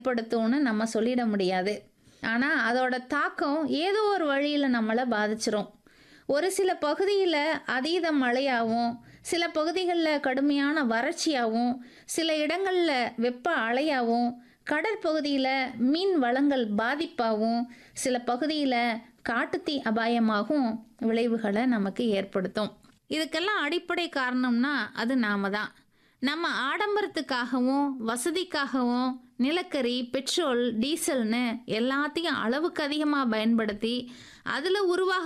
ஏற்படுத்தும்னு நம்ம சொல்லிட முடியாது ஆனால் அதோட தாக்கம் ஏதோ ஒரு வழியில் நம்மளை பாதிச்சிரும் ஒரு சில பகுதியில் அதீத மழையாகவும் சில பகுதிகளில் கடுமையான வறட்சியாகவும் சில இடங்களில் வெப்ப அலையாகவும் கடற்பகுதியில் மீன் வளங்கள் பாதிப்பாகவும் சில பகுதியில் காட்டுத்தீ அபாயமாகவும் விளைவுகளை நமக்கு ஏற்படுத்தும் இதுக்கெல்லாம் அடிப்படை காரணம்னா அது நாம தான் நம்ம ஆடம்பரத்துக்காகவும் வசதிக்காகவும் நிலக்கரி பெட்ரோல் டீசல்னு எல்லாத்தையும் அளவுக்கு அதிகமாக பயன்படுத்தி அதில் உருவாக